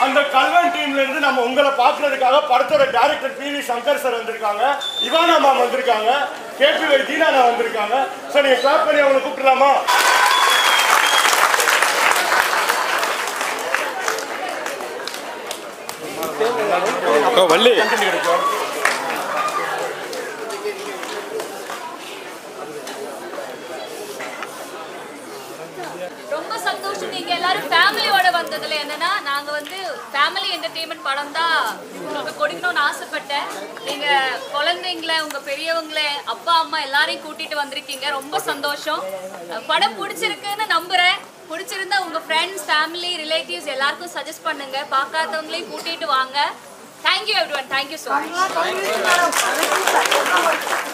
அந்த கல்வன் டீம்ல இருந்து நம்ம உங்களை பார்க்கறதுக்காக படத்தோட director P V Shankar sir வந்திருக்காங்க இவானா மேம் வந்திருக்காங்க கேபி வை தீனானா வந்திருக்காங்க சார் நீங்க கிளாப் பண்ணி அவங்களை கூப்பிடலாமா வள்ளி ரொம்ப சந்தோஷம் நீங்க எல்லாரும் ஃபேமிலியோட வந்ததுல என்னன்னா நாங்க வந்து ஃபேமிலி என்டர்டெயின்மெண்ட் படம் தான் உங்களுக்கு கொடுக்கணும்னு ஆசைப்பட்டேன் நீங்க குழந்தைங்கள உங்க பெரியவங்கள அப்பா அம்மா எல்லாரையும் கூட்டிட்டு வந்திருக்கீங்க ரொம்ப சந்தோஷம் அஹ் படம் பிடிச்சிருக்குன்னு நம்புறேன் பிடிச்சிருந்தா உங்க ஃப்ரெண்ட்ஸ் ஃபேமிலி ரிலேட்டிவ்ஸ் எல்லாருக்கும் சஜஸ்ட் பண்ணுங்க பார்க்காதவங்களையும் கூட்டிட்டு வாங்க thank you everyone thank you so much